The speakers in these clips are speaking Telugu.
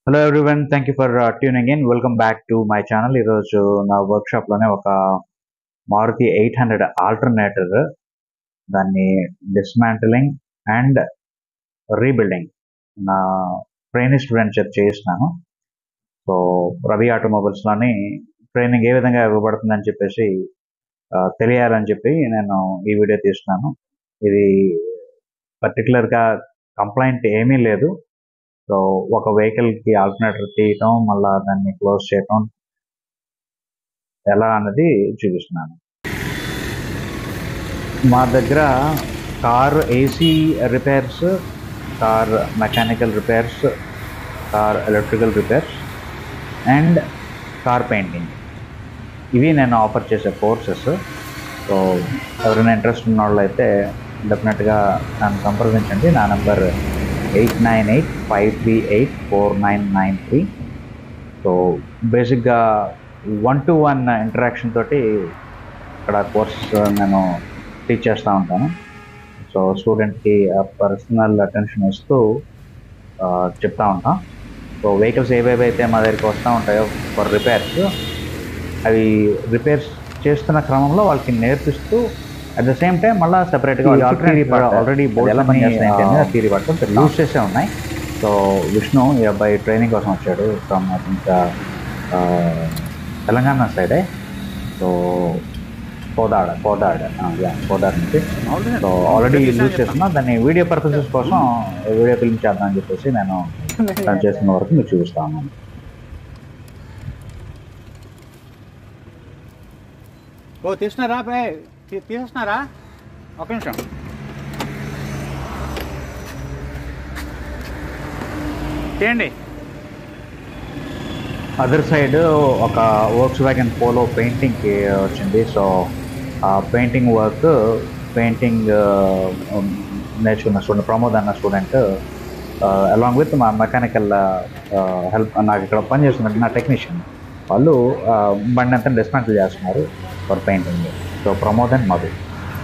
Hello everyone thank you for tuning in welcome back to my channel ఈరోజు నా వర్క్షాప్లోనే ఒక మారుతి ఎయిట్ హండ్రెడ్ ఆల్టర్నేటర్ దాన్ని డిస్మాంటలింగ్ అండ్ రీబిల్డింగ్ నా ట్రైనింగ్ స్టూడెంట్ చేత చేయిస్తున్నాను సో రవి ఆటోమొబైల్స్లోని ట్రైనింగ్ ఏ విధంగా ఇవ్వబడుతుందని చెప్పేసి ఆ, తెలియాలని చెప్పి నేను ఈ వీడియో తీస్తున్నాను ఇది పర్టికులర్గా కంప్లైంట్ ఏమీ లేదు సో ఒక వెహికల్కి ఆల్టర్నేటర్ తీయటం మళ్ళా దాన్ని క్లోజ్ చేయటం ఎలా అన్నది చూపిస్తున్నాను మా దగ్గర car AC repairs car mechanical repairs car electrical repairs and car painting ఇవి నేను ఆఫర్ చేసే కోర్సెస్ సో ఎవరైనా ఇంట్రెస్ట్ ఉన్న వాళ్ళు అయితే డెఫినెట్గా నన్ను సంప్రదించండి నా number eight nine eight five three eight four nine nine three so బేసిక్గా వన్ టు వన్ ఇంటరాక్షన్ తోటి ఇక్కడ కోర్స్ నేను టీచ్ చేస్తూ ఉంటాను సో స్టూడెంట్కి పర్సనల్ అటెన్షన్ ఇస్తూ ఆ, చెప్తా ఉంటాం సో వెహికల్స్ ఏవేవి అయితే మా దగ్గరికి వస్తూ ఉంటాయో ఫర్ రిపేర్స్ అవి రిపేర్స్ చేస్తున్న క్రమంలో వాళ్ళకి నేర్పిస్తూ అట్ ద సేమ్ టైం మళ్ళీ సెపరేట్గా ఆల్రెడీ బోర్డ్ ఎలా పనిచేస్తాయి థీరీ పట్టు యూస్ చేసే ఉన్నాయి సో విష్ణు ఈ అబ్బాయి ట్రైనింగ్ కోసం వచ్చాడు ఫ్రమ్ ఇంకా తెలంగాణ సైడే సో కోదాడ కోదాడ యా కోదాడ నుంచి సో ఆల్రెడీ యూజ్ చేస్తున్నా దాన్ని వీడియో పర్పసెస్ కోసం వీడియో ఫిల్మ్ చేద్దాం అని చెప్పేసి నేను దాన్ని చేస్తున్న వరకు మీకు చూపిస్తా ఉన్నాను ఓ తీసినారా బే తీ- తీసేసినారా ఒక నిమిషం తీయండి అదర్ సైడ్ ఒక వర్క్స్ వ్యాగన్ పోలో పెయింటింగ్కి వచ్చింది సో ఆ పెయింటింగ్ వర్క్ పెయింటింగ్ నేర్చుకున్న స్టూడెంట్ ప్రమోద్ అన్న స్టూడెంట్ అలాంగ్ విత్ మా మెకానికల్ హెల్ప్ నాకు ఇక్కడ పని చేస్తున్నట్టు నా టెక్నీషియన్ వాళ్ళు ఆ, బండి అంతా డిస్మాంటిల్ చేస్తున్నారు for painting so Pramod and Madhu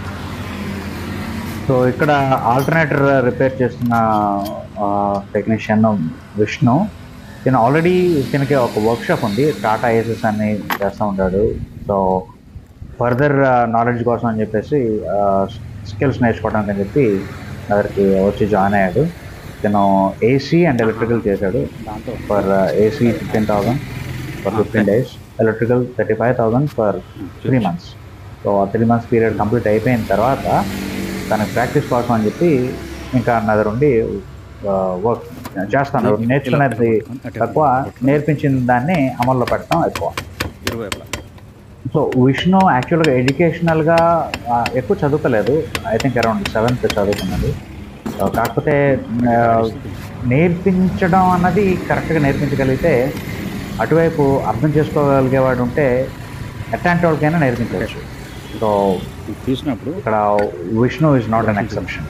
so ఇక్కడ ఆల్టర్నేటర్ రిపేర్ చేస్తున్న టెక్నీషియన్ విష్ణు తిను ఆల్రెడీ తినకి ఒక వర్క్షాప్ ఉంది టాటా ఏసెస్ అని చేస్తూ ఉంటాడు సో ఫర్దర్ నాలెడ్జ్ కోసం అని చెప్పేసి స్కిల్స్ నేర్చుకోవడానికి అని చెప్పి దగ్గరికి వచ్చి జాయిన్ అయ్యాడు తను ఏసీ అండ్ ఎలక్ట్రికల్ చేశాడు దాంతో for AC fifteen thousand for fifteen days electrical thirty five thousand for three months so ఆ త్రీ మంత్స్ పీరియడ్ కంప్లీట్ అయిపోయిన తర్వాత తనకి ప్రాక్టీస్ కోసం అని చెప్పి ఇంకా నా దగ్గర ఉండి వర్క్ చేస్తాను నేర్చుకునేది తక్కువ నేర్పించిన దాన్ని అమల్లో పెట్టడం ఎక్కువ ఇరువైపులా సో విష్ణు యాక్చువల్గా ఎడ్యుకేషనల్గా ఎక్కువ చదువుకోలేదు ఐ థింక్ అరౌండ్ సెవెంత్ చదువుకున్నది So, కాకపోతే ఆ, నేర్పించడం అన్నది కరెక్ట్గా నేర్పించగలిగితే అటువైపు అర్థం చేసుకోగలిగేవాడు ఉంటే ఎట్లాంటి వాళ్ళకైనా నేర్పించవచ్చు సో తీసినప్పుడు ఇక్కడ Vishnu is not an exception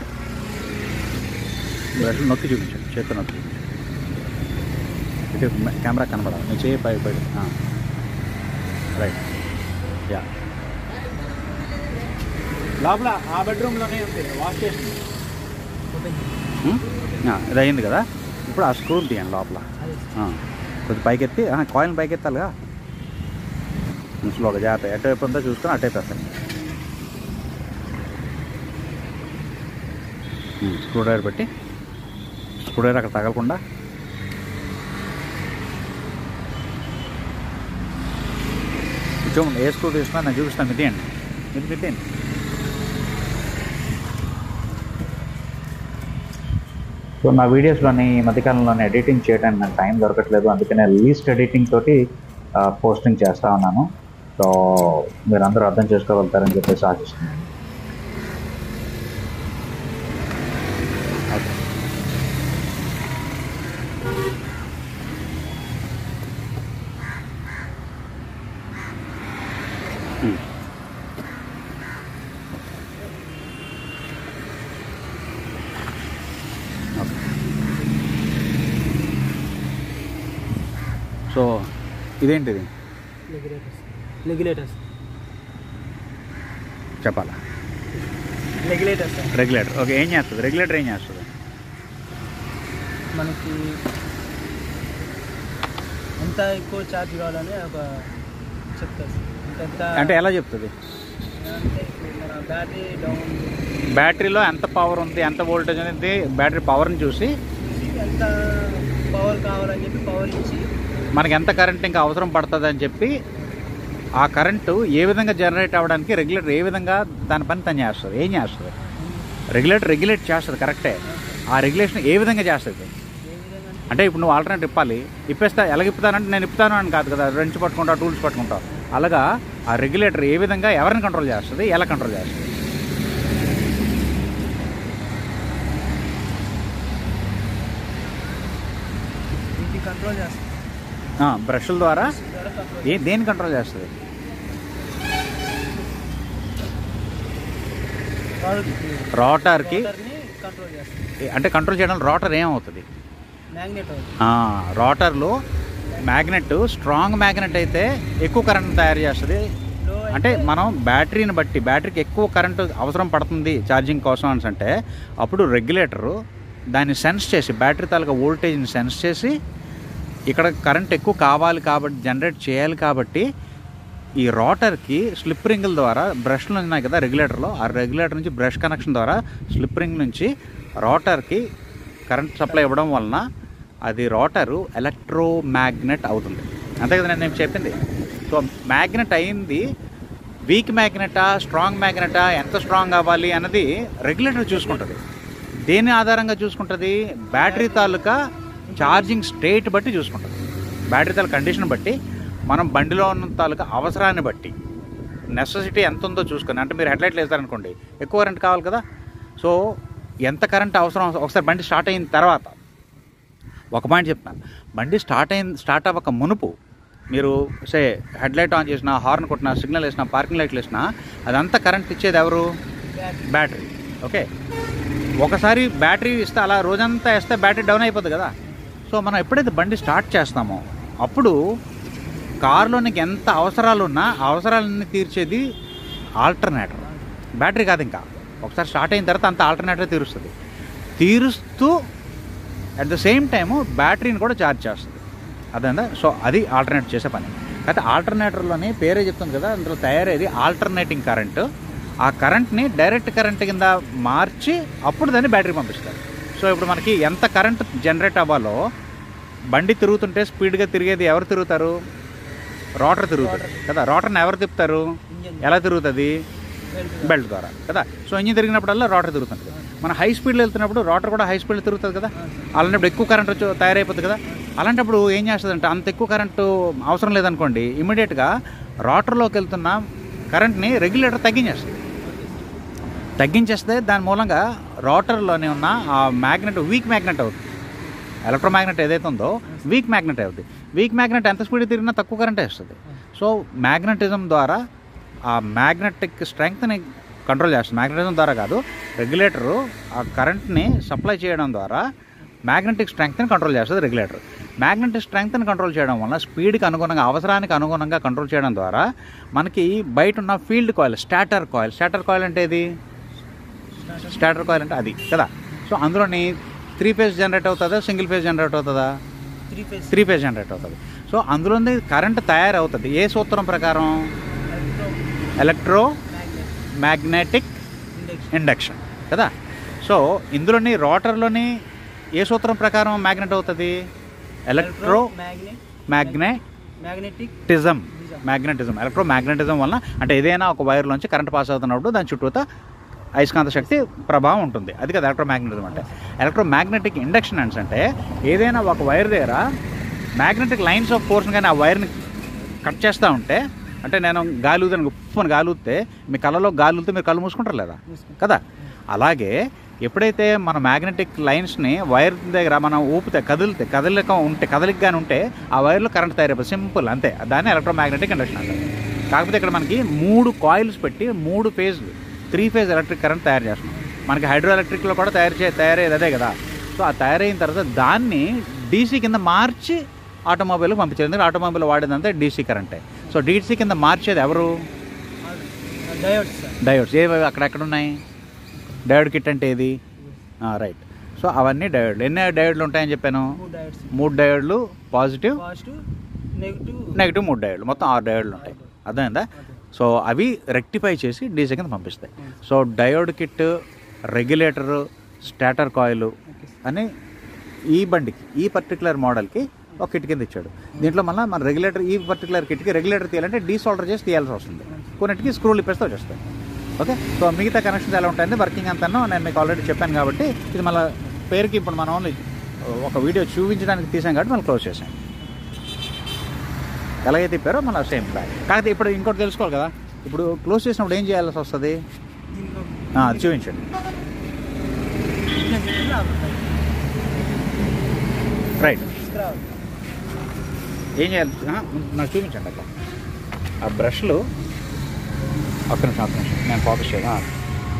బయట నొక్కి చూపించండి చేతి నొక్కి చూపించండి ఇటు మ- కెమెరా కనబడాలి మీ చేయి పై పై రైట్ యా లోపల ఆ బెడ్రూమ్లోనే ఉంది వాష్ చేసింది ఇది అయింది కదా ఇప్పుడు ఆ స్క్రూ తీయండి లోపల ఆ, కొద్ది పైకెత్తి కాయిన్ పైకెత్తాలిగా స్లోగా జాగ్రత్త ఎటువైపు ఉందో చూసుకొని అటే పెట్టండి స్క్రూ డ్రైవర్ పెట్టి స్క్రూ డ్రైవర్ అక్కడ తగలకుండా చూడండి ఏ స్క్రూ తీసుకున్నా నేను చూపిస్తాను మిద్దేయండి మిద్ది మిద్దేయండి సో నా వీడియోస్లోని ఈ మధ్యకాలంలోనే ఎడిటింగ్ చేయడానికి నాకు టైం దొరకట్లేదు అందుకనే లీస్ట్ ఎడిటింగ్ తోటి పోస్టింగ్ చేస్తా ఉన్నాను సో మీరు అందరూ అర్థం చేసుకోగలుగుతారని చెప్పేసి ఆశిస్తున్నాను ఓకే సో ఇదేంటిది రెగ్యులేటర్స్ రెగ్యులేటర్స్ చెప్పాలా రెగ్యులేటర్స్ సార్ రెగ్యులేటర్ ఓకే ఏం చేస్తుంది రెగ్యులేటర్ ఏం చేస్తుంది మనకి ఎంత ఎక్కువ ఛార్జ్ కావాలని ఒక చెప్తారు సార్ ఎంత అంటే ఎలా చెప్తుంది అంటే ఇప్పుడు మన బ్యాటరీ డౌన్ బ్యాటరీలో ఎంత పవర్ ఉంది ఎంత వోల్టేజ్ ఉంది బ్యాటరీ పవర్ని చూసి ఎంత పవర్ కావాలని చెప్పి పవర్ ఇచ్చి మనకి ఎంత కరెంట్ ఇంకా అవసరం పడుతుంది అని చెప్పి ఆ కరెంటు ఏ విధంగా జనరేట్ అవ్వడానికి రెగ్యులేటర్ ఏ విధంగా దాని పని తను చేస్తుంది ఏం చేస్తుంది రెగ్యులేటర్ రెగ్యులేట్ చేస్తుంది కరెక్టే ఆ రెగ్యులేషన్ ఏ విధంగా చేస్తుంది ఏ విధంగా అంటే ఇప్పుడు నువ్వు ఆల్టర్నేట్ ఇప్పాలి ఇప్పేస్తా ఎలా ఇప్పుతానంటే నేను ఇప్పుతాను అని కాదు కదా రెంచ్ పట్టుకుంటా టూల్స్ పట్టుకుంటావు అలాగా ఆ రెగ్యులేటర్ ఏ విధంగా ఎవరిని కంట్రోల్ చేస్తుంది ఎలా కంట్రోల్ చేస్తుంది ఇది కంట్రోల్ చేస్తాం బ్రష్ల ద్వారా ద్వారా కంట్రోల్ ఏ దేన్ని కంట్రోల్ చేస్తుంది రోటర్కి రోటర్ని కంట్రోల్ చేస్తాం అంటే కంట్రోల్ చేయడం రోటర్ ఏమవుతుంది మ్యాగ్నెట్ అవుతుంది ఆ, రోటర్లో మ్యాగ్నెట్ స్ట్రాంగ్ మ్యాగ్నెట్ అయితే ఎక్కువ కరెంట్ తయారు చేస్తుంది లో అంటే మనం బ్యాటరీని బట్టి బ్యాటరీకి ఎక్కువ కరెంటు అవసరం పడుతుంది ఛార్జింగ్ కోసం అని అంటే అప్పుడు రెగ్యులేటరు దాన్ని సెన్స్ చేసి బ్యాటరీ తాలూకా వోల్టేజ్ని సెన్స్ చేసి ఇక్కడ కరెంట్ ఎక్కువ కావాలి కాబట్టి జనరేట్ చేయాలి కాబట్టి ఈ రోటర్కి స్లిప్ రింగుల ద్వారా బ్రష్లు ఉన్నాయి కదా రెగ్యులేటర్లో ఆ రెగ్యులేటర్ నుంచి బ్రష్ కనెక్షన్ ద్వారా స్లిప్ రింగ్ నుంచి రోటర్కి కరెంట్ సప్లై ఇవ్వడం వలన అది రోటరు ఎలక్ట్రో మ్యాగ్నెట్ అవుతుంది అంతే కదా నేను చెప్పింది సో మ్యాగ్నెట్ అయింది వీక్ మ్యాగ్నెటా స్ట్రాంగ్ మ్యాగ్నెటా ఎంత స్ట్రాంగ్ అవ్వాలి అన్నది రెగ్యులేటర్ చూసుకుంటుంది దేని ఆధారంగా చూసుకుంటుంది బ్యాటరీ తాలూకా ఛార్జింగ్ స్టేట్ బట్టి చూసుకుంటుంది బ్యాటరీ తాలూకా కండిషన్ బట్టి మనం బండిలో ఉన్న తాలూకా అవసరాన్ని బట్టి నెసెసిటీ ఎంత ఉందో చూసుకొని అంటే మీరు హెడ్లైట్లు వేస్తారనుకోండి ఎక్కువ కరెంట్ కావాలి కదా సో ఎంత కరెంట్ అవసరం ఒకసారి బండి స్టార్ట్ అయిన తర్వాత ఒక పాయింట్ చెప్తాను బండి స్టార్ట్ అయిన స్టార్ట్ అవ్వక మునుపు మీరు సే హెడ్ లైట్ ఆన్ చేసినా హార్న్ కొట్టినా సిగ్నల్ వేసినా పార్కింగ్ లైట్లు వేసినా అదంతా కరెంట్ ఇచ్చేది ఎవరు బ్యాటరీ బ్యాటరీ ఓకే ఒకసారి బ్యాటరీ ఇస్తే అలా రోజంతా వేస్తే బ్యాటరీ డౌన్ అయిపోతుంది కదా సో మనం ఎప్పుడైతే బండి స్టార్ట్ చేస్తామో అప్పుడు కారులో నీకు ఎంత అవసరాలు ఉన్నా ఆ అవసరాలన్నీ తీర్చేది ఆల్టర్నేటర్ బ్యాటరీ కాదు ఇంకా ఒకసారి స్టార్ట్ అయిన తర్వాత అంత ఆల్టర్నేటర్ తీరుస్తుంది తీరుస్తూ అట్ ద సేమ్ టైము బ్యాటరీని కూడా ఛార్జ్ చేస్తుంది అదేందా సో అది ఆల్టర్నేట్ చేసే పని అయితే ఆల్టర్నేటర్లోని పేరే చెప్తుంది కదా అందులో తయారయ్యేది ఆల్టర్నేటింగ్ కరెంటు ఆ కరెంట్ని డైరెక్ట్ కరెంట్ కింద మార్చి అప్పుడు దాన్ని బ్యాటరీ పంపిస్తారు సో ఇప్పుడు మనకి ఎంత కరెంట్ జనరేట్ అవ్వాలో బండి తిరుగుతుంటే స్పీడ్గా తిరిగేది ఎవరు తిరుగుతారు రోటర్ తిరుగుతుంది కదా రోటర్ని ఎవరు తిప్పుతారు ఇంజన్ ఎలా తిరుగుతుంది బెల్ట్ బెల్ట్ ద్వారా కదా సో ఇంజిన్ తిరిగినప్పుడల్లా రోటర్ తిరుగుతుంది కదా మన హై స్పీడ్లో వెళ్తున్నప్పుడు రోటర్ కూడా హై స్పీడ్లో తిరుగుతుంది కదా అలాంటప్పుడు ఎక్కువ కరెంట్ వచ్చి తయారైపోతుంది కదా అలాంటప్పుడు ఏం చేస్తుందంటే అంత ఎక్కువ కరెంటు అవసరం లేదనుకోండి ఇమీడియట్గా రోటర్లోకి వెళ్తున్న కరెంట్ని రెగ్యులేటర్ తగ్గించేస్తుంది తగ్గించేస్తే దాని మూలంగా రోటర్లోనే ఉన్న ఆ మ్యాగ్నెట్ వీక్ మ్యాగ్నెట్ అవుతుంది ఎలక్ట్రోమాగ్నెట్ ఏదైతే ఉందో వీక్ మ్యాగ్నెట్ అవుతుంది వీక్ మ్యాగ్నెట్ ఎంత స్పీడ్ తిరిగినా తక్కువ కరెంటే వస్తుంది సో మ్యాగ్నెటిజం ద్వారా ఆ మ్యాగ్నెటిక్ స్ట్రెంగ్త్ని కంట్రోల్ చేస్తుంది మ్యాగ్నెటిజం ద్వారా కాదు రెగ్యులేటరు ఆ కరెంట్ని సప్లై చేయడం ద్వారా మ్యాగ్నెటిక్ స్ట్రెంగ్త్ని కంట్రోల్ చేస్తుంది రెగ్యులేటర్ మ్యాగ్నెటిక్ స్ట్రెంగ్త్ని కంట్రోల్ చేయడం వల్ల స్పీడ్కి అనుగుణంగా అవసరానికి అనుగుణంగా కంట్రోల్ చేయడం ద్వారా మనకి బయట ఉన్న field coil stator coil stator coil అంటే ఏది స్టాటర్ కాయిల్ అంటే అది కదా సో అందులోని త్రీ ఫేజ్ జనరేట్ అవుతుందా సింగిల్ ఫేజ్ జనరేట్ అవుతుందా three phase three phase generate అవుతుంది సో అందులోని కరెంట్ తయారవుతుంది ఏ సూత్రం ప్రకారం electromagnet magnetic induction induction కదా సో ఇందులోని రోటర్లోని ఏ సూత్రం ప్రకారం మ్యాగ్నెట్ అవుతుంది electromagnet magnetism magnetic magnetism electromagnetism వలన అంటే ఏదైనా ఒక వైర్లోంచి కరెంట్ పాస్ అవుతున్నప్పుడు దాని చుట్టూతా అయస్కాంత శక్తి ప్రభావం ఉంటుంది అది కదా ఎలక్ట్రో మ్యాగ్నెటిజం అంటే ఎలక్ట్రో మ్యాగ్నెటిక్ ఇండక్షన్ అంటే ఏదైనా ఒక వైర్ దగ్గర మ్యాగ్నెటిక్ లైన్స్ ఆఫ్ ఫోర్స్ కానీ ఆ వైర్ని కట్ చేస్తూ ఉంటే అంటే నేను గాలి ఊదని ఉప్పుని గాలి ఊస్తే మీ కళ్ళలో గాలి ఊతే మీరు కళ్ళు మూసుకుంటారు లేదా కదా అలాగే ఎప్పుడైతే మన మ్యాగ్నెటిక్ లైన్స్ని వైర్ దగ్గర మనం ఊపితే కదిలితే కదలిక ఉంటే కదలికగానే ఉంటే ఆ వైర్లో కరెంట్ తయారైపోతుంది సింపుల్ అంతే దాన్ని ఎలక్ట్రోమాగ్నెటిక్ ఇండక్షన్ అంటారు కాకపోతే ఇక్కడ మనకి మూడు కాయిల్స్ పెట్టి మూడు ఫేజ్లు త్రీ ఫేజ్ ఎలక్ట్రిక్ కరెంట్ తయారు చేస్తున్నాం మనకి హైడ్రో ఎలక్ట్రిక్లో కూడా తయారు చే తయారయ్యేది అదే కదా సో ఆ తయారైన తర్వాత దాన్ని డీసీ కింద మార్చి ఆటోమొబైల్ పంపించారు ఎందుకంటే ఆటోమొబైల్ వాడేదంతా డీసీ కరెంటే సో డీసీ కింద మార్చేది ఎవరు డయోడ్స్ సార్ డయోడ్స్ ఏవి అక్కడెక్కడ ఉన్నాయి డయోడ్ కిట్ అంటే ఏది రైట్ సో అవన్నీ డయోడ్లు ఎన్ని డయోడ్లు ఉంటాయని చెప్పాను మూడు డయోడ్స్ మూడు డయోడ్లు పాజిటివ్ పాజిటివ్ నెగిటివ్ నెగిటివ్ మూడు డయోడ్లు మొత్తం ఆరు డయోడ్లు ఉంటాయి అర్థమైందా సో అవి రెక్టిఫై చేసి డీసీ కింద పంపిస్తాయి so diode kit regulator stator coil అని ఈ బండికి ఈ పర్టికులర్ మోడల్కి ఒక కిట్ కింద ఇచ్చాడు దీంట్లో మళ్ళీ మన రెగ్యులేటర్ ఈ పర్టికులర్ కిట్కి రెగ్యులేటర్ తీయాలంటే డీసాల్డర్ చేసి తీయాల్సి వస్తుంది కొన్నిటికి స్క్రూలు ఇప్పేస్తే వచ్చేస్తాయి ఓకే సో మిగతా కనెక్షన్స్ ఎలా ఉంటాయంటే వర్కింగ్ అంతా నేను మీకు ఆల్రెడీ చెప్పాను కాబట్టి ఇది మళ్ళీ పేరుకి ఇప్పుడు మనం ఓన్లీ ఒక వీడియో చూపించడానికి తీసాం కాబట్టి మళ్ళీ క్లోజ్ చేసాం ఎలాగైతే తిప్పారో మళ్ళీ సేమ్ బ్యాగ్ కాకపోతే ఇప్పుడు ఇంకోటి తెలుసుకోవాలి కదా ఇప్పుడు క్లోజ్ చేసినప్పుడు ఏం చేయాల్సి వస్తుంది దీనిలో ఆ, అది చూపించండి ఫిట్నెస్ పెట్టి ఆపుతాయి. రైట్ తీసుకురావాలి ఏం చేయాలి ఆ, నాకు చూపించండి అట్లా ఆ బ్రష్లు ఒక్క నిమిషం ఒక్క నిమిషం నేను ఫోకస్ చేయను ఆ.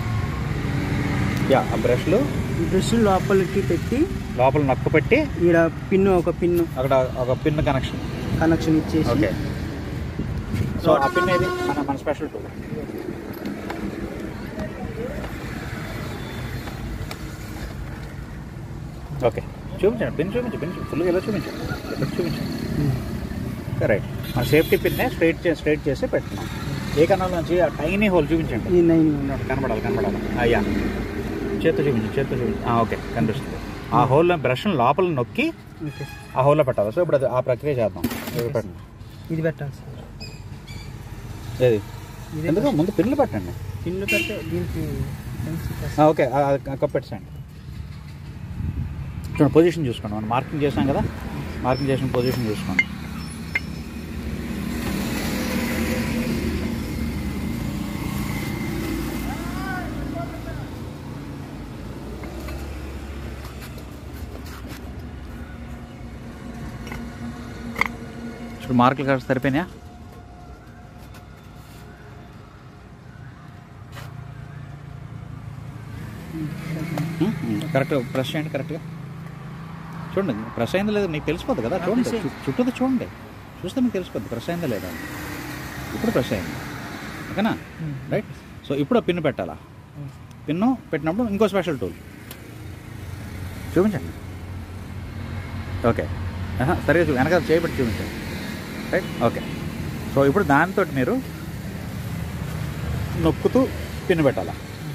యా ఆ బ్రష్లు ఈ బ్రష్ లోపలికి పెట్టి లోపల నొక్కు పెట్టి ఈడ పిన్ను ఒక పిన్ను అక్కడ ఒక పిన్ కనెక్షన్ కనెక్షన్ ఇచ్చేసి ఓకే సో ఆ పిన్ ఏది మన మన స్పెషల్ టూల్ ఓకే చూపించండి పిన్ చూపించండి పిన్ ఫుల్గా ఎలా చూపించండి ఇక్కడ చూపించండి రైట్ మన సేఫ్టీ పిన్నే స్ట్రైట్ చేసి స్ట్రైట్ చేసి పెట్టుకున్నాం ఏ కన్నాల నుంచి ఆ టైనీ హోల్ చూపించండి ఈ నైన్ కనబడాలి కనబడాలి అయ్యా చేత్తో చూపించండి చేత్తో చూపించండి ఆ, ఓకే కనిపిస్తుంది ఆ హోల్లో బ్రష్ లోపల నొక్కి ఓకే ఆ హోల్లో పెట్టాలి సో ఇప్పుడు అది ఆ ప్రక్రియ చేద్దాం ఇది పెట్టండి ఇది పెట్టాలి సార్ ఏది ఇది ఎందుకు ముందు పిన్లు పెట్టండి పిన్ను పెడితే దీనికి పెన్సిల్ ఆ, చేస్తాం. ఓకే ఆ, ఆ, కప్పెట్టండి చూడండి పొజిషన్ చూసుకోండి మనం మార్కింగ్ చేసాం కదా మార్కింగ్ చేసిన పొజిషన్ చూసుకోండి ఇప్పుడు మార్కులు కాస్త సరిపోయినాయా కరెక్ట్ ప్రెస్ చేయండి కరెక్ట్గా చూడండి ప్రెస్ అయిందో లేదో మీకు తెలిసిపోద్ది కదా చూడండి press చు- చుట్టూతో చూడండి చూస్తే మీకు తెలిసిపోద్ది ప్రెస్ అయిందా లేదా ఇప్పుడు ప్రెస్ అయింది ఓకేనా ఉమ్. రైట్ సో ఇప్పుడు ఆ పిన్ను పెట్టాలా ఉమ్. పిన్ను పెట్టినప్పుడు ఇంకో స్పెషల్ టూల్ చూపించండి ఓకే ఆహా, సరిగా చూ వెనకాల చేయబెట్టి చూపించండి రైట్ ఓకే సో ఇప్పుడు దాంతో మీరు నొక్కుతూ పిన్ను పెట్టాలా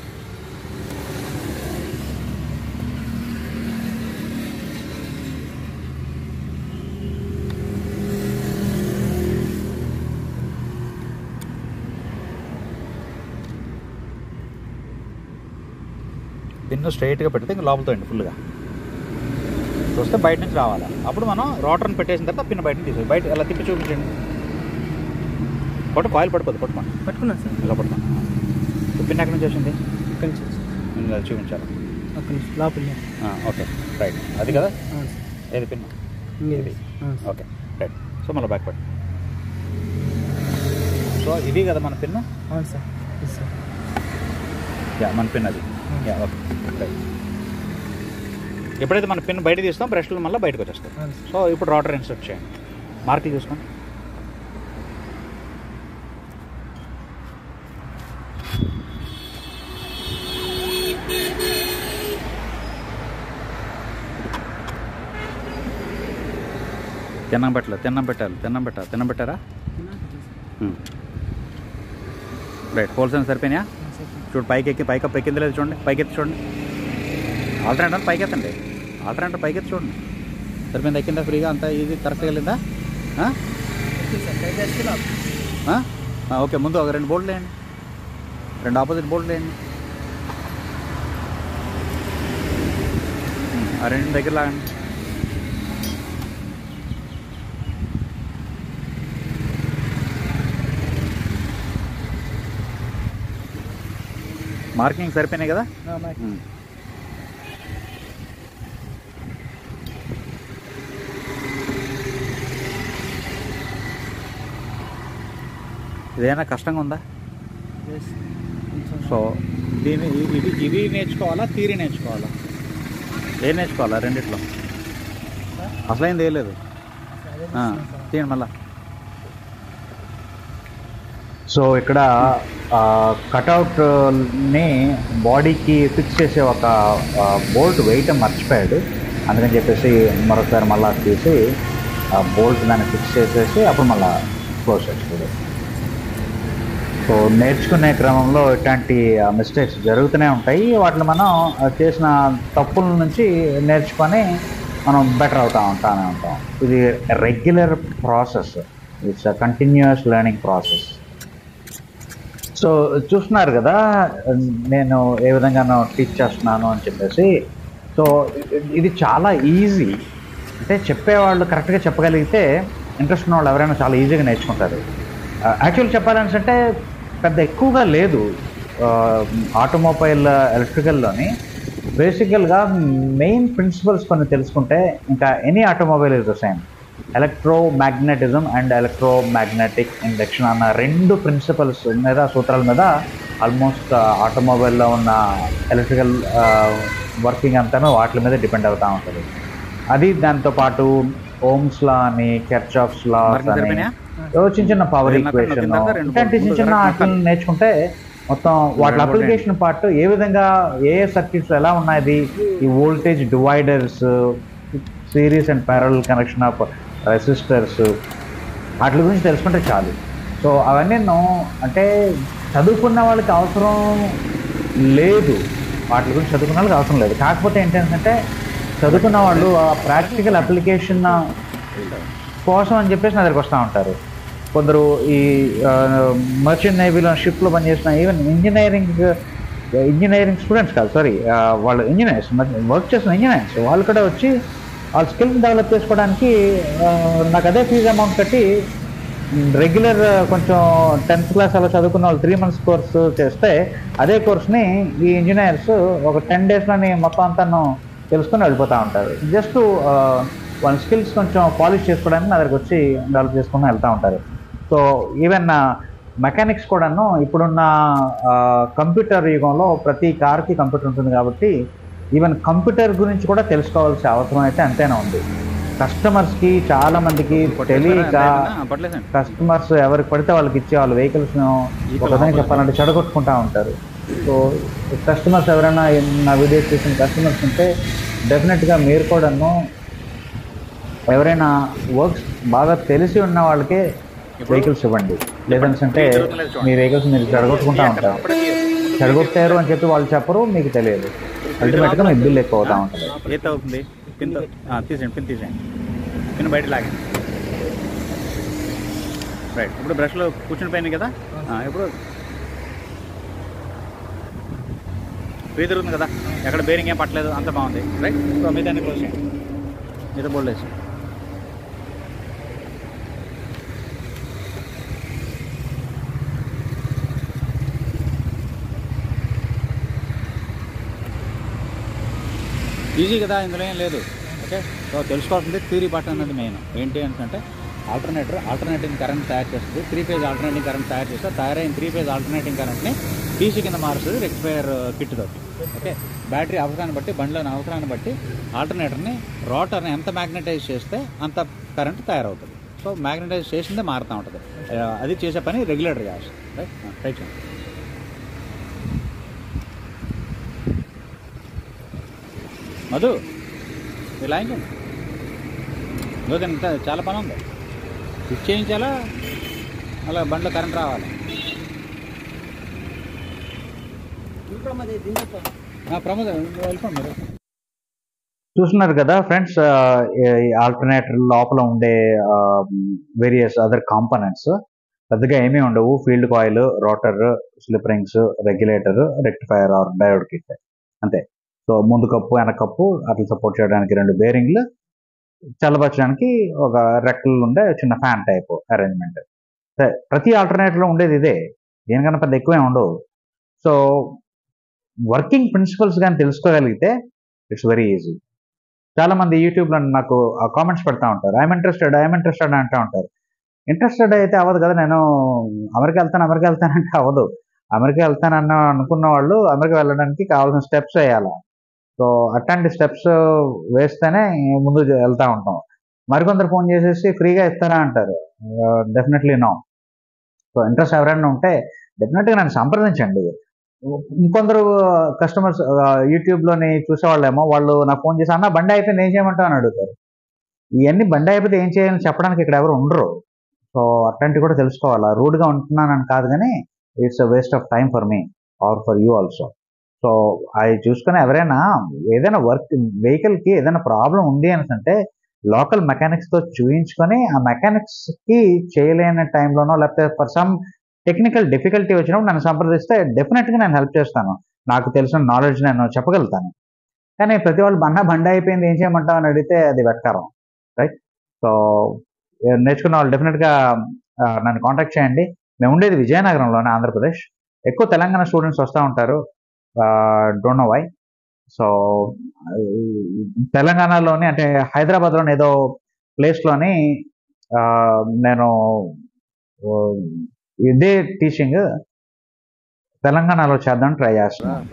పిన్ను స్ట్రైట్గా పెడితే ఇంకా లోపలతో అండి ఫుల్గా చూస్తే బయట నుంచి రావాలి అప్పుడు మనం రోటర్ని పెట్టేసిన తర్వాత పిన్ బయట నుంచి తీసేది బయట ఎలా తిప్పి చూపించండి కొట్టు కాయిల్ పడిపోద్ది పట్టుకోండి పట్టుకున్నాను సార్ ఇలా పట్టుకోండి ఇప్పుడు పిన్ ఎక్కడి నుంచి వచ్చింది ఇక్కడి నుంచి వచ్చి. నేను అది చూపించాలి అక్కడి నుంచి లోపల ఆ, ఓకే రైట్ అది కదా అవును సార్ ఏది పిన్ ఇంకే ఇది. అవును సార్ ఓకే రైట్ సో మళ్ళీ బ్యాక్ పట్టు సో ఇది కదా మన పిన్ అవును సార్ ఇది సార్ యా మన పిన్ అది యా ఓకే రైట్ ఎప్పుడైతే మన పిన్ బయట తీస్తాం బ్రష్లు మళ్ళీ బయటకు వచ్చేస్తాయి అవును సార్ సో ఇప్పుడు రోటర్ ఇన్సర్ట్ చేయండి మార్కులు చూసుకోండి తిన్నం పెట్టలేదు తిన్నం పెట్టాలి తిన్నం పెట్టాలి తిన్నం పెట్టారా రైట్ హోల్సేల్ సరిపోయినాయా చూడు పైకి ఎక్కి పైకి పైకి ఎత్తి లేదు చూడండి పైకి ఎత్తి చూడండి ఆల్టర్నేటర్ పైకి ఎత్తండి ఆల్టర్నేటర్ పైకి ఎత్తి చూడండి సరిపోయింది ఎక్కిందా ఫ్రీగా అంతా ఇది కరెక్ట్గా వెళ్ళిందా ఆ? ఓకే సార్ పైకి వేస్తే లోపల. ఆ? ఆ, ఓకే ముందు ఒక రెండు బోల్డ్ వేయండి రెండు ఆపోజిట్ బోల్డ్ వేయండి ఉమ్, ఆ రెండు దగ్గర లాగండి మార్కింగ్ సరిపోయినాయి కదా ఆ, మాకు ఉమ్. ఇదేమైనా కష్టంగా ఉందా yes. కొంచెం సో దీని ఇ- ఇది ఇది నేర్చుకోవాలా థీరీ నేర్చుకోవాలా ఏం నేర్చుకోవాలా రెండిట్లో అసలైంది ఏం లేదు అదే ఆ, చూస్తున్నాను సార్. తీయండి మళ్ళా సో ఇక్కడ కటౌట్ని బాడీకి ఫిక్స్ చేసే ఒక బోల్ట్ వేయటం మర్చిపోయాడు అందుకని చెప్పేసి మరొకసారి మళ్ళా తీసి ఆ బోల్ట్ దాన్ని ఫిక్స్ చేసేసి అప్పుడు మళ్ళీ క్లోజ్ చేసుకోవడం సో నేర్చుకునే క్రమంలో ఇట్లాంటి మిస్టేక్స్ జరుగుతూనే ఉంటాయి వాటిని మనం ఆ, చేసిన తప్పుల నుంచి నేర్చుకొని మనం బెటర్ అవుతా ఉంటానే ఉంటాం ఇది regular process it's continuous learning process so చూస్తున్నారు కదా నేను ఏ విధంగా టీచ్ చేస్తున్నాను అని చెప్పేసి సో ఇది చాలా ఈజీ అంటే చెప్పేవాళ్ళు కరెక్ట్గా చెప్పగలిగితే ఇంట్రెస్ట్ ఉన్న వాళ్ళు ఎవరైనా చాలా ఈజీగా నేర్చుకుంటారు యాక్చువల్ చెప్పాలని అంటే పెద్ద ఎక్కువగా లేదు ఆటోమొబైల్ ఎలక్ట్రికల్లోని బేసికల్గా మెయిన్ ప్రిన్సిపల్స్ కొన్ని తెలుసుకుంటే ఇంకా any automobile is the same electromagnetism and electromagnetic induction అన్న రెండు ప్రిన్సిపల్స్ మీద సూత్రాల మీద ఆల్మోస్ట్ ఆటోమొబైల్లో ఉన్న ఎలక్ట్రికల్ వర్కింగ్ అంతా వాటి మీద డిపెండ్ అవుతూ ఉంటుంది అది దాంతో పాటు ఓమ్స్ లా అని కెర్చాఫ్స్ లా మార్కులు అని సరిపోయినాయా? ఏవో చిన్న చిన్న పవర్ రెండు నక్కలు ఈక్వేషన్ నొక్కిన తర్వాత రెండు ఇట్లాంటి చిన్న మూడు చిన్న నక్కలు. వాటిని నేర్చుకుంటే మొత్తం వాటి రెండు అప్లికేషన్ పార్ట్ ఏ విధంగా ఏ ఏ సర్క్యూట్స్ ఎలా ఉన్నాయి ఈ voltage dividers series and parallel connection of resistors వాటి గురించి తెలుసుకుంటే చాలు సో అవన్నీ నో- అంటే చదువుకున్న వాళ్ళకి అవసరం లేదు వాటి గురించి చదువుకున్న వాళ్ళకి అవసరం లేదు కాకపోతే ఏంటంటే చదువుకున్న వాళ్ళు ఆ ప్రాక్టికల్ అప్లికేషన్ కోసం అని చెప్పేసి నా దగ్గరికి వస్తూ ఉంటారు కొందరు ఈ మర్చెంట్ నేవీలో షిప్లో పనిచేసిన ఈవెన్ ఇంజనీరింగ్ ఇంజనీరింగ్ స్టూడెంట్స్ కాదు సారీ వాళ్ళు ఇంజనీర్స్ వర్క్ చేసిన ఇంజనీర్స్ వాళ్ళు కూడా వచ్చి వాళ్ళ స్కిల్స్ డెవలప్ చేసుకోవడానికి ఆ, నాకు అదే ఫీజు అమౌంట్ కట్టి రెగ్యులర్ కొంచెం టెన్త్ క్లాస్ అలా చదువుకున్న వాళ్ళు త్రీ మంత్స్ కోర్సు చేస్తే అదే కోర్స్ని ఈ ఇంజనీర్స్ ఒక టెన్ డేస్లోని మొత్తం అంతా తెలుసుకొని వెళ్ళిపోతూ ఉంటారు జస్ట్ వాళ్ళ స్కిల్స్ కొంచెం పాలిష్ చేసుకోవడానికి నా దగ్గరికి వచ్చి డెవలప్ చేసుకుని వెళ్తూ ఉంటారు సో ఈవెన్ మెకానిక్స్ కూడాను ఇప్పుడున్న కంప్యూటర్ యుగంలో ప్రతి కార్కి కంప్యూటర్ ఉంటుంది కాబట్టి ఈవెన్ కంప్యూటర్ గురించి కూడా తెలుసుకోవాల్సిన అవసరం అయితే అంతేనా ఉంది కస్టమర్స్కి చాలా మందికి తెలియక పట్టలేదండి కస్టమర్స్ ఎవరికి పడితే వాళ్ళకి ఇచ్చే వాళ్ళ వెహికల్స్ ఒక విధంగా చెప్పాలంటే చెడగొట్టుకుంటా ఉంటారు సో కస్టమర్స్ ఎవరైనా నా వీడియోస్ చూసిన కస్టమర్స్ ఉంటే డెఫినెట్గా మీరు కూడాను ఎవరైనా వర్క్స్ బాగా తెలిసి ఉన్న వాళ్ళకే వెహికల్స్ ఇవ్వండి లేదంటే మీ వెహికల్స్ మీరు చెడగొట్టుకుంటా ఉంటారు చెడగొట్టారు అని చెప్పి వాళ్ళు చెప్పరు మీకు తెలియదు అల్టిమేట్గా మీ బిల్ ఎక్కువ అవుతా ఉంటుంది ఏత అవుతుంది పిన్ తో- ఆ, తీసేయండి పిన్ తీసేయండి పిన్ బయట లాగండి రైట్ ఇప్పుడు బ్రష్లో కూర్చుని పోయింది కదా ఆ, ఇప్పుడు ఫ్రీ తిరుగుతుంది కదా ఎక్కడ బేరింగ్ ఏం పట్టలేదు అంత బాగుంది రైట్ సో మీద అన్ని క్లోజ్ చేయండి మీద బోల్డ్ వేసి ఈజీ కదా ఇందులో ఏం లేదు ఓకే సో తెలుసుకోవాల్సింది థీరీ పార్ట్ అన్నది మెయిన్ ఏంటి అంటే ఆల్టర్నేటర్ ఆల్టర్నేటింగ్ కరెంట్ తయారు చేస్తుంది త్రీ ఫేజ్ ఆల్టర్నేటింగ్ కరెంట్ తయారు చేస్తే తయారైన త్రీ ఫేజ్ ఆల్టర్నేటింగ్ కరెంట్ని టీసీ కింద మారుస్తుంది రెక్టిఫైర్ కిట్ తోటి ఓకే బ్యాటరీ అవసరాన్ని బట్టి బండిలోని అవసరాన్ని బట్టి ఆల్టర్నేటర్ని రోటర్ని ఎంత మ్యాగ్నటైజ్ చేస్తే అంత కరెంట్ తయారవుతుంది సో మ్యాగ్నటైజ్ చేసిందే మారుతూ ఉంటుంది ఆ, అది చేసే పని రెగ్యులేటర్ చేస్తుంది రైట్ ట్రై చేయండి మధు మీరు లాయించండి లోకన్ ఇంకా చాలా పని ఉంది ఫిక్స్ చేయించాలా అలా బండ్లో కరెంట్ రావాలి ఆ, ప్రమోద్ వెళ్ళిపోండి మీరు చూస్తున్నారు కదా ఫ్రెండ్స్ ఆల్టర్నేటర్ లోపల ఉండే వేరియస్ అదర్ కాంపనెంట్స్ పెద్దగా ఏమీ ఉండవు field coil rotor slip rings regulator rectifier or diode kit అంతే సో ముందు కప్పు వెనక కప్పు అట్లా సపోర్ట్ చేయడానికి రెండు బేరింగ్లు చల్లబరచడానికి ఒక రెక్కలు ఉండే చిన్న ఫ్యాన్ టైప్ అరేంజ్మెంట్ ప్రతి ఆల్టర్నేటర్లో ఉండేది ఇదే దేనికన్నా పెద్ద ఎక్కువే ఉండవు సో వర్కింగ్ ప్రిన్సిపల్స్ కానీ తెలుసుకోగలిగితే ఇట్స్ వెరీ ఈజీ చాలా మంది యూట్యూబ్లో నాకు కామెంట్స్ పెడతా ఉంటారు ఐఎమ్ ఇంట్రెస్టెడ్ ఐఎమ్ ఇంట్రెస్టెడ్ అంటూ ఉంటారు ఇంట్రెస్టెడ్ అయితే అవ్వదు కదా నేను అమెరికా వెళ్తాను అమెరికా వెళ్తానంటే అవ్వదు అమెరికా వెళ్తానన్న అనుకున్న వాళ్ళు అమెరికా వెళ్ళడానికి కావాల్సిన స్టెప్స్ వేయాలి సో అట్లాంటి స్టెప్స్ వేస్తేనే ముందు వెళ్తూ ఉంటాం మరికొందరు ఫోన్ చేసేసి ఫ్రీగా ఇస్తారా అంటారు డెఫినెట్లీ నో సో ఇంట్రెస్ట్ ఎవరైనా ఉంటే డెఫినెట్గా నన్ను సంప్రదించండి ఇంకొందరు కస్టమర్స్ యూట్యూబ్లోని చూసేవాళ్ళేమో వాళ్ళు నాకు ఫోన్ చేసి అన్న బండి అయిపోయింది ఏం చేయమంటావు అని అడుగుతారు ఇవన్నీ బండి అయిపోతే ఏం చేయాలని చెప్పడానికి ఇక్కడ ఎవరు ఉండరు సో అట్లాంటివి కూడా తెలుసుకోవాలా రూడ్గా ఉంటున్నానని కాదు కానీ it's a waste of time for me or for you also so అది చూసుకొని ఎవరైనా ఏదైనా వర్క్ వెహికల్కి ఏదైనా ప్రాబ్లం ఉంది అని అంటే లోకల్ మెకానిక్స్తో చూయించుకొని ఆ మెకానిక్స్కి చేయలేని టైంలోనో లేకపోతే ఫర్ సమ్ టెక్నికల్ డిఫికల్టీ వచ్చినప్పుడు నన్ను సంప్రదిస్తే డెఫినెట్గా నేను హెల్ప్ చేస్తాను నాకు తెలిసిన నాలెడ్జ్ నేను చెప్పగలుగుతాను కానీ ప్రతి వాళ్ళు బండ బండ అయిపోయింది ఏం చేయమంటావు అని అడిగితే అది వెటకారం రైట్ సో నేర్చుకున్న వాళ్ళు డెఫినెట్గా నన్ను కాంటాక్ట్ చేయండి మేము ఉండేది విజయనగరంలోనే ఆంధ్రప్రదేశ్ ఎక్కువ తెలంగాణ స్టూడెంట్స్ వస్తూ ఉంటారు డోంట్ నో వై సో తెలంగాణలోని అంటే హైదరాబాద్లోని ఏదో ప్లేస్లోని నేను ఆ, ఇదే టీచింగ్ తెలంగాణలో చేద్దాం ట్రై చేస్తున్నాను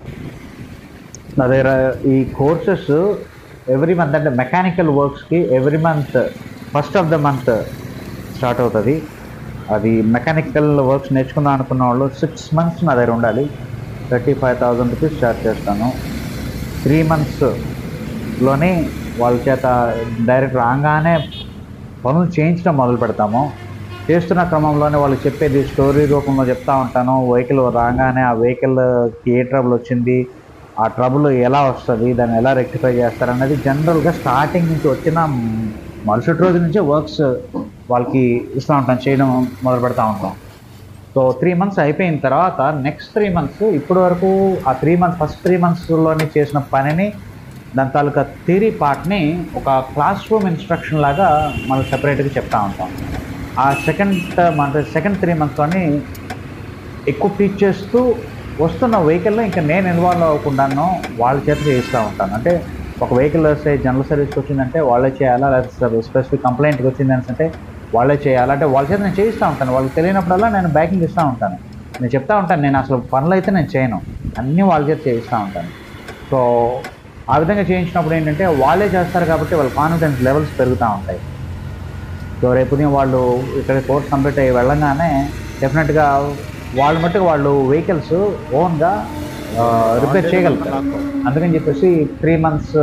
నా దగ్గర ఈ కోర్సెస్ ఎవ్రీ మంత్ అంటే మెకానికల్ వర్క్స్కి every month first of the month start అవుతుంది అది మెకానికల్ వర్క్స్ నేర్చుకుందాం అనుకున్న వాళ్ళు సిక్స్ మంత్స్ నా దగ్గర ఉండాలి thirty five thousand rupees charge చేస్తాను త్రీ మంత్స్లోనే వాళ్ళ చేత డైరెక్ట్ రాగానే పనులు చేయించడం మొదలు పెడతాము చేస్తున్న క్రమంలోనే వాళ్ళు చెప్పేది స్టోరీ రూపంలో చెప్తా ఉంటాను వెహికల్ రాగానే ఆ వెహికల్కి ఏ ట్రబుల్ వచ్చింది ఆ ట్రబుల్ ఎలా వస్తుంది దాన్ని ఎలా రెక్టిఫై చేస్తారు అనేది జనరల్గా స్టార్టింగ్ నుంచి వచ్చిన మరుసటి రోజు నుంచే వర్క్స్ వాళ్ళకి ఇస్తూ ఉంటాం చేయడం మొదలు పెడతా ఉంటాం సో త్రీ మంత్స్ అయిపోయిన తర్వాత నెక్స్ట్ త్రీ మంత్స్ ఇప్పటి వరకు ఆ త్రీ మంత్స్ ఫస్ట్ త్రీ మంత్స్లోనే చేసిన పనిని దాని తాలూకా థియరీ పార్ట్ని ఒక క్లాస్ రూమ్ ఇన్స్ట్రక్షన్ లాగా మనం సెపరేట్గా చెప్తా ఉంటాం ఆ సెకండ్ మంత్ సెకండ్ త్రీ మంత్స్లోని ఎక్కువ టీచ్ చేస్తూ వస్తున్న వెహికల్లో ఇంకా నేను ఇన్వాల్వ్ అవ్వకుండాను వాళ్ళ చేత చేయిస్తూ ఉంటాను అంటే ఒక వెహికల్ వస్తే జనరల్ సర్వీస్కి వచ్చిందంటే వాళ్ళే చేయాలా లేకపోతే స్పెసిఫిక్ కంప్లైంట్కి వచ్చింది అంటే వాళ్ళే చేయాలా అంటే వాళ్ళ చేత నేను చేయిస్తూ ఉంటాను వాళ్ళకి తెలియనప్పుడల్లా నేను బ్యాకింగ్ ఇస్తూ ఉంటాను నేను చెప్తా ఉంటాను నేను అసలు పనులు అయితే నేను చేయను అన్నీ వాళ్ళ చేత చేయిస్తూ ఉంటాను సో ఆ విధంగా చేయించినప్పుడు ఏంటంటే వాళ్ళే చేస్తారు కాబట్టి వాళ్ళ కాన్ఫిడెన్స్ లెవెల్స్ పెరుగుతూ ఉంటాయి సో రేపు ఉదయం వాళ్ళు ఇక్కడ కోర్స్ కంప్లీట్ అయ్యి వెళ్ళగానే డెఫినెట్గా వాళ్ళ మట్టుకు వాళ్ళు వెహికల్స్ ఓన్గా రిపేర్ చేయగలుగుతారు అందుకని చెప్పేసి త్రీ మంత్స్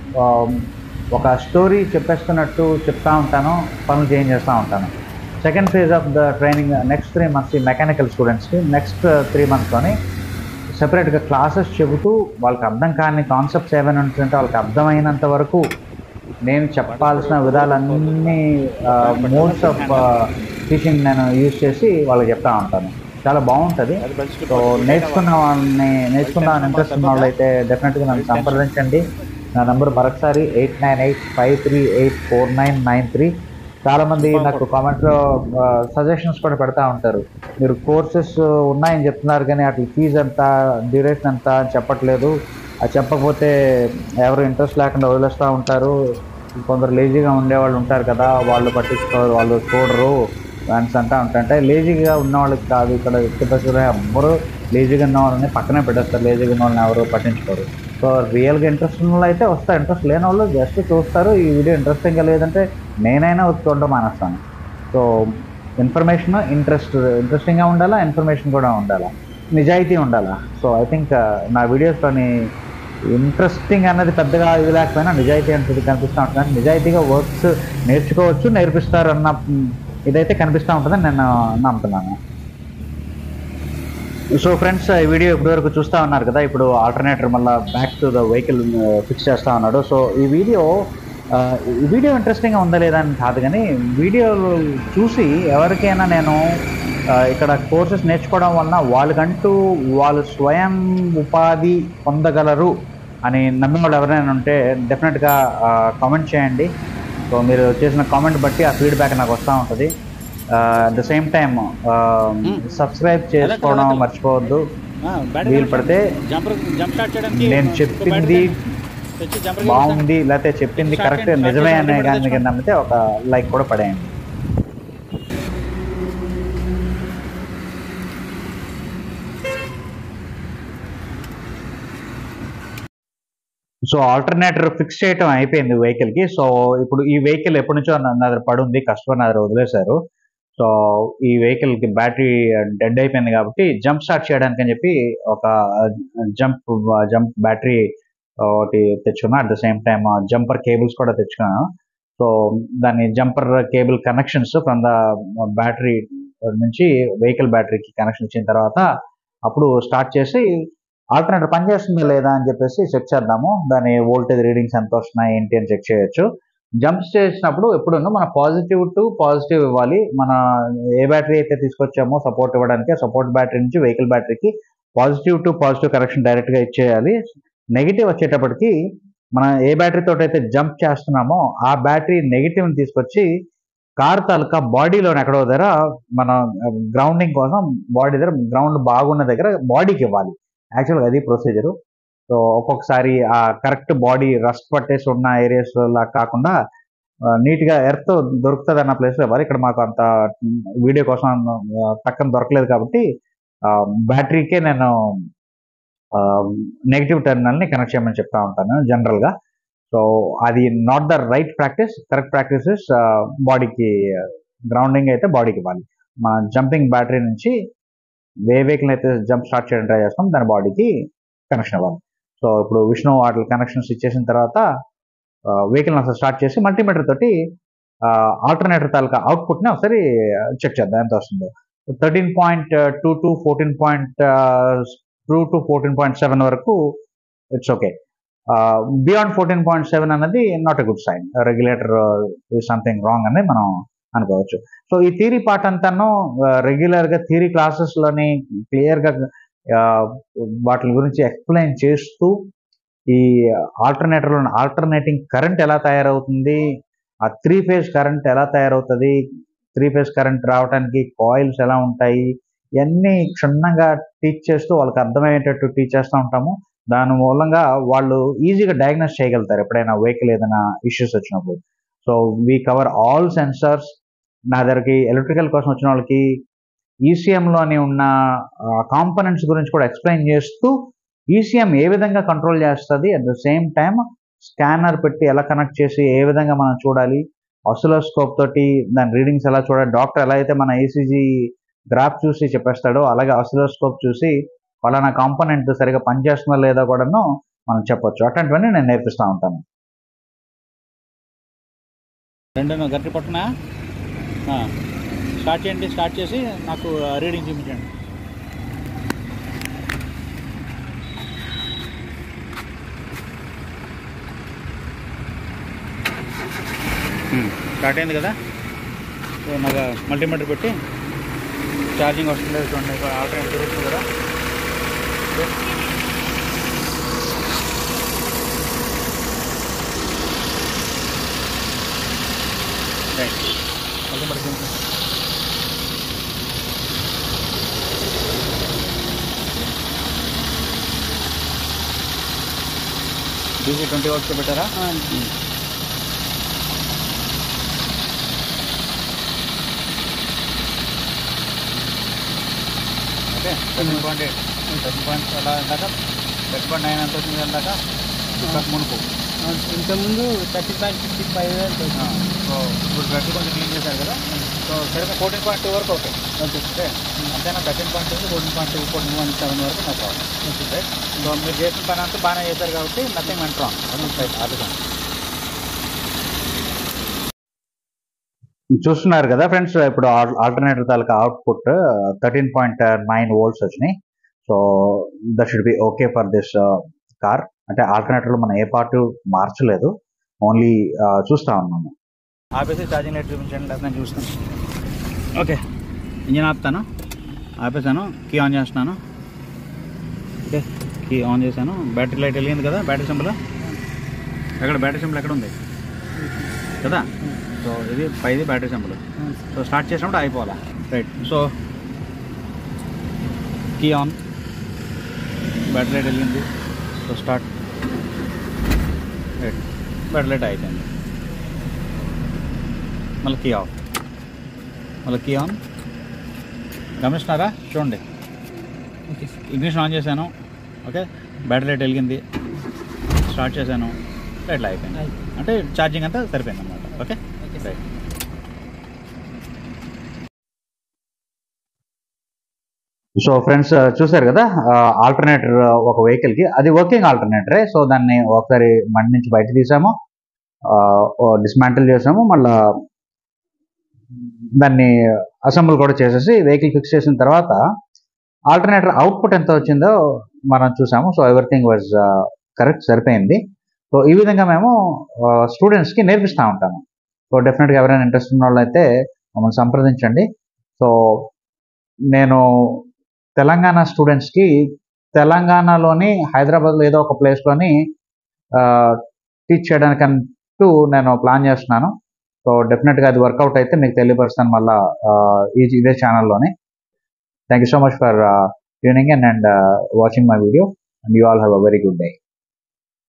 ఒక స్టోరీ చెప్పేస్తున్నట్టు చెప్తా ఉంటాను పనులు చేంజ్ చేస్తూ ఉంటాను second phase of the training next three months ఈ మెకానికల్ స్టూడెంట్స్కి నెక్స్ట్ త్రీ మంత్స్లోని సెపరేట్గా క్లాసెస్ చెబుతూ వాళ్ళకి అర్థం కాని కాన్సెప్ట్స్ ఏమైనా ఉంటుంటే వాళ్ళకి అర్థమైనంత వరకు నేను చెప్పాల్సిన విధాలన్నీ మోడ్స్ ఆఫ్ టీచింగ్ నేను యూజ్ చేసి వాళ్ళకి చెప్తా ఉంటాను చాలా బాగుంటుంది సో నేర్చుకున్న వాళ్ళని నేర్చుకుందామని ఇంట్రెస్ట్ ఉన్న వాళ్ళు అయితే డెఫినెట్గా నన్ను సంప్రదించండి నా నంబర్ మరొకసారి eight nine eight five three eight four nine nine three చాలామంది నాకు కామెంట్లో సజెషన్స్ కూడా పెడతా ఉంటారు మీరు కోర్సెస్ ఉన్నాయని చెప్తున్నారు కానీ వాటి ఫీజు ఎంత డ్యూరేషన్ ఎంత అని చెప్పట్లేదు అది చెప్పకపోతే ఎవరు ఇంట్రెస్ట్ లేకుండా వదిలేస్తూ ఉంటారు కొందరు లేజీగా ఉండేవాళ్ళు ఉంటారు కదా వాళ్ళు పట్టించుకోరు వాళ్ళు చూడరు ఫ్యాన్స్ అంటా ఉంటుంటే లేజీగా ఉన్న వాళ్ళకి కాదు ఇక్కడ ఎత్తుపసులు ఎవ్వరు లేజీగా ఉన్న వాళ్ళని పక్కనే పెట్టేస్తారు లేజీగా ఉన్న వాళ్ళని ఎవరు పట్టించుకోరు సో రియల్గా ఇంట్రెస్ట్ ఉన్న వాళ్ళు అయితే వస్తారు ఇంట్రెస్ట్ లేని వాళ్ళు జస్ట్ చూస్తారు ఈ వీడియో ఇంట్రెస్టింగ్గా లేదంటే నేనైనా వచ్చి చూడడం మానేస్తాను సో ఇన్ఫర్మేషన్ ఇంట్రెస్ట్ ఇంట్రెస్టింగ్గా ఉండాలా ఇన్ఫర్మేషన్ కూడా ఉండాలా నిజాయితీ ఉండాలా సో ఐ థింక్ నా వీడియోస్లోని ఇంట్రెస్టింగ్ అన్నది పెద్దగా ఇది లేకపోయినా నిజాయితీ అనేది కనిపిస్తూ ఉంటుంది నిజాయితీగా వర్క్స్ నేర్చుకోవచ్చు నేర్పిస్తారు అన్న మ్, ఇదైతే కనిపిస్తూ ఉంటుందని నేను నమ్ముతున్నాను సో ఫ్రెండ్స్ ఈ వీడియో ఇప్పటివరకు చూస్తూ ఉన్నారు కదా ఇప్పుడు ఆల్టర్నేటర్ మళ్ళీ back to the vehicle fix చేస్తూ ఉన్నాడు సో ఈ వీడియో ఆ, ఈ వీడియో ఇంట్రెస్టింగ్గా ఉందా లేదా అని కాదు కానీ వీడియో చూసి ఎవరికైనా నేను ఆ, ఇక్కడ కోర్సెస్ నేర్చుకోవడం వలన వాళ్ళకంటూ వాళ్ళు స్వయం ఉపాధి పొందగలరు అని నమ్మిన వాళ్ళు ఎవరైనా ఉంటే డెఫినెట్గా కామెంట్ చేయండి సో మీరు చేసిన కామెంట్ బట్టి ఆ ఫీడ్బ్యాక్ నాకు వస్తూ ఉంటుంది at the same time subscribe చేసుకోవడం మర్చిపోవద్దు వీలు పడితే జంపర్ జంప్ స్టార్ట్ చేయడానికి నేను చెప్పింది తెచ్చి జంపర్ బాగుంది లేకపోతే చెప్పింది కరెక్ట్ నిజమే అనే కానీ నమ్మితే ఒక లైక్ కూడా పడేయండి సో ఆల్టర్నేటర్ ఫిక్స్ చేయటం అయిపోయింది వెహికల్ కి సో ఇప్పుడు ఈ వెహికల్ ఎప్పటి నుంచో నా నా దగ్గర పడి ఉంది కస్టమర్ నా దగ్గర వదిలేశారు సో ఈ వెహికల్ కి బ్యాటరీ డెడ్ అయిపోయింది కాబట్టి జంప్ స్టార్ట్ చేయడానికి అని చెప్పి ఒక జంప్ జంప్ బ్యాటరీ ఒకటి తెచ్చుకున్నా at the same time jumper cables కూడా తెచ్చుకున్నాను సో దాని jumper cable connections from the battery నుంచి వెహికల్ బ్యాటరీకి కనెక్షన్ ఇచ్చిన తర్వాత అప్పుడు స్టార్ట్ చేసి ఆల్టర్నేటర్ పనిచేస్తుందా లేదా అని చెప్పేసి చెక్ చేద్దాము దాని వోల్టేజ్ రీడింగ్స్ ఎంత వస్తున్నాయి ఏంటి అని చెక్ చేయొచ్చు జంప్స్ చేసినప్పుడు ఎప్పుడు మన పాజిటివ్ టు పాజిటివ్ ఇవ్వాలి మన ఏ బ్యాటరీ అయితే తీసుకొచ్చామో సపోర్ట్ ఇవ్వడానికి సపోర్ట్ బ్యాటరీ నుంచి వెహికల్ బ్యాటరీకి పాజిటివ్ టు పాజిటివ్ కనెక్షన్ డైరెక్ట్గా ఇచ్చేయాలి నెగిటివ్ వచ్చేటప్పటికి మనం ఏ బ్యాటరీ తోటి అయితే జంప్ చేస్తున్నామో ఆ బ్యాటరీ నెగిటివ్ని తీసుకొచ్చి కార్ తాలూకా బాడీలోని ఎక్కడో దగ్గర మన గ్రౌండింగ్ కోసం బాడీ దగ్గర గ్రౌండ్ బాగున్న దగ్గర బాడీకి ఇవ్వాలి యాక్చువల్గా అది ప్రొసీజరు సో ఒక్కొక్కసారి ఆ కరెక్ట్ బాడీ రస్ట్ పట్టేసి ఉన్న ఏరియాస్ లా కాకుండా నీట్గా ఎర్త్ దొరుకుతుంది అన్న ప్లేస్లో ఇవ్వాలి ఇక్కడ మాకు అంత వీడియో కోసం ఆ, పక్కన దొరకలేదు కాబట్టి బ్యాటరీకే నేను నెగిటివ్ టెర్మినల్ని కనెక్ట్ చేయమని చెప్తా ఉంటాను జనరల్గా సో అది not the right practice correct practice is బాడీకి గ్రౌండింగ్ అయితే బాడీకి ఇవ్వాలి మన జంపింగ్ బ్యాటరీ నుంచి ఏ వెహికల్ అయితే జంప్ స్టార్ట్ చేయడం ట్రై చేస్తాం దాని బాడీకి కనెక్షన్ ఇవ్వాలి సో ఇప్పుడు విష్ణు వాటి కనెక్షన్స్ ఇచ్చేసిన తర్వాత వెహికల్ అసలు స్టార్ట్ చేసి మల్టీమీటర్ తోటి ఆల్టర్నేటర్ తాలూకా అవుట్పుట్ని ఒకసారి చెక్ చేద్దాం ఎంత వస్తుందో thirteen point two to fourteen point two to fourteen point seven వరకు it's okay beyond fourteen point seven అన్నది not a good sign regulator something wrong అని మనం అనుకోవచ్చు సో ఈ థీరీ పార్ట్ అంతాను రెగ్యులర్గా థీరీ క్లాసెస్లోని క్లియర్గా వాటి గురించి ఎక్స్ప్లెయిన్ చేస్తూ ఈ ఆల్టర్నేటర్లో ఆల్టర్నేటింగ్ కరెంట్ ఎలా తయారవుతుంది ఆ త్రీ ఫేజ్ కరెంట్ ఎలా తయారవుతుంది త్రీ ఫేజ్ కరెంట్ రావడానికి కాయిల్స్ ఎలా ఉంటాయి ఇవన్నీ క్షుణ్ణంగా టీచ్ చేస్తూ వాళ్ళకి అర్థమయ్యేటట్టు టీచ్ చేస్తూ ఉంటాము దాని మూలంగా వాళ్ళు ఈజీగా డయాగ్నోస్ చేయగలుగుతారు ఎప్పుడైనా వెహికల్ ఏదైనా ఇష్యూస్ వచ్చినప్పుడు so we cover all sensors నా దగ్గరికి ఎలక్ట్రికల్ కోసం వచ్చిన వాళ్ళకి ఈసీఎంలోని ఉన్న కాంపనెంట్స్ గురించి కూడా ఎక్స్ప్లెయిన్ చేస్తూ ఈసీఎం ఏ విధంగా కంట్రోల్ చేస్తుంది at the same time scanner పెట్టి ఎలా కనెక్ట్ చేసి ఏ విధంగా మనం చూడాలి ఆసిలోస్కోప్ తోటి దాని రీడింగ్స్ ఎలా చూడాలి డాక్టర్ ఎలా అయితే మన ఈసీజీ గ్రాఫ్ చూసి చెప్పేస్తాడో అలాగే ఆసిలోస్కోప్ చూసి పలానా కాంపోనెంట్ సరిగా పనిచేస్తుందా లేదా కూడాను మనం చెప్పొచ్చు అట్లాంటివన్నీ నేను నేర్పిస్తూ ఉంటాను రెండు గట్టి పట్టున స్టార్ట్ చేయండి స్టార్ట్ చేసి నాకు రీడింగ్ చూపించండి స్టార్ట్ అయింది కదా సో నాకు మల్టీమీటర్ పెట్టి ఛార్జింగ్ వస్తుంది చూడండి ఆల్టర్నేట్ దొరుకుతుంది కదా రైట్ మల్టీమీటర్ చూపించండి డీసీ ట్వంటీ వర్క్స్ పెట్టారా okay thirteen point eight thirteen point అలా దాకా థర్టీ పాయింట్ నైన్ ఎంత వచ్చింది అందాక ఇంకా మునుపు ఇంతకుముందు thirty point fifty five so ఇప్పుడు గట్టి కొంచెం క్లీన్ చేశారు కదా సో సరిగ్గా ఫోర్టీన్ పాయింట్ టూ వరకు ఓకే ఓకే అంతేనా thirteen point two fourteen point two fourteen point seven వరకు నాకు కావాలి ఓకే సో మీరు చేసిన పని అంతా బాగానే చేశారు కాబట్టి నథింగ్ మెంట్ రాంగ్ ఆలోచన చూస్తున్నారు కదా ఫ్రెండ్స్ ఇప్పుడు ఆల్టర్నేటర్ తాలూకా output thirteen point nine volts వచ్చినాయి so that should be okay for this car అంటే ఆల్టర్నేటర్లో మనం ఏ పార్ట్ మార్చలేదు ఓన్లీ చూస్తా ఉన్నాము ఆపేసి ఛార్జింగ్ లైట్ చూపించండి లేదా నేను చూస్తాను ఓకే ఇంజిన్ ఆపుతాను ఆపేసాను కీ ఆన్ చేస్తున్నాను ఓకే కీ ఆన్ చేశాను బ్యాటరీ లైట్ వెలిగింది కదా బ్యాటరీ సింబల్ ఎక్కడ బ్యాటరీ సింబల్ ఎక్కడ ఉంది కదా సో ఇది పైది బ్యాటరీ సింబల్ సో స్టార్ట్ చేసినప్పుడు అయిపోవాలా right so key on battery light వెలిగింది so start right battery light అయిపోయింది మళ్ళీ కీ ఆఫ్ మళ్ళీ కీ ఆన్ గమనిస్తున్నారా చూడండి ఓకే ఇగ్నిషన్ ఆన్ చేశాను ఓకే బ్యాటరీ లైట్ వెలిగింది స్టార్ట్ చేశాను లైట్లు అయిపోయింది అయిపోయింది. అంటే ఛార్జింగ్ అంతా సరిపోయింది అనమాట okay okay right so friends చూసారు కదా ఆల్టర్నేటర్ ఒక వెహికల్ కి అది వర్కింగ్ ఆల్టర్నేటరే సో దాన్ని ఒకసారి మండి నుంచి బయట తీసాము డిస్మాంటిల్ చేసాము మళ్ళా దాన్ని అసెంబుల్ కూడా చేసేసి వెహికల్ ఫిక్స్ చేసిన తర్వాత ఆల్టర్నేటర్ అవుట్పుట్ ఎంత వచ్చిందో మనం చూసాము సో ఎవ్రీథింగ్ వాజ్ కరెక్ట్ సరిపోయింది సో ఈ విధంగా మేము స్టూడెంట్స్కి నేర్పిస్తూ ఉంటాము సో డెఫినెట్గా ఎవరైనా ఇంట్రెస్ట్ ఉన్న వాళ్ళు అయితే మమ్మల్ని సంప్రదించండి సో నేను తెలంగాణ స్టూడెంట్స్కి తెలంగాణలోని హైదరాబాద్లో ఏదో ఒక ప్లేస్లోని టీచ్ చేయడానికంటూ నేను ప్లాన్ చేస్తున్నాను సో డెఫినెట్గా అది వర్కౌట్ అయితే మీకు తెలియపరుస్తాను మళ్ళీ ఈ ఇదే ఛానల్లోనే thank you so much for tuning in and watching my video and you all have a very good day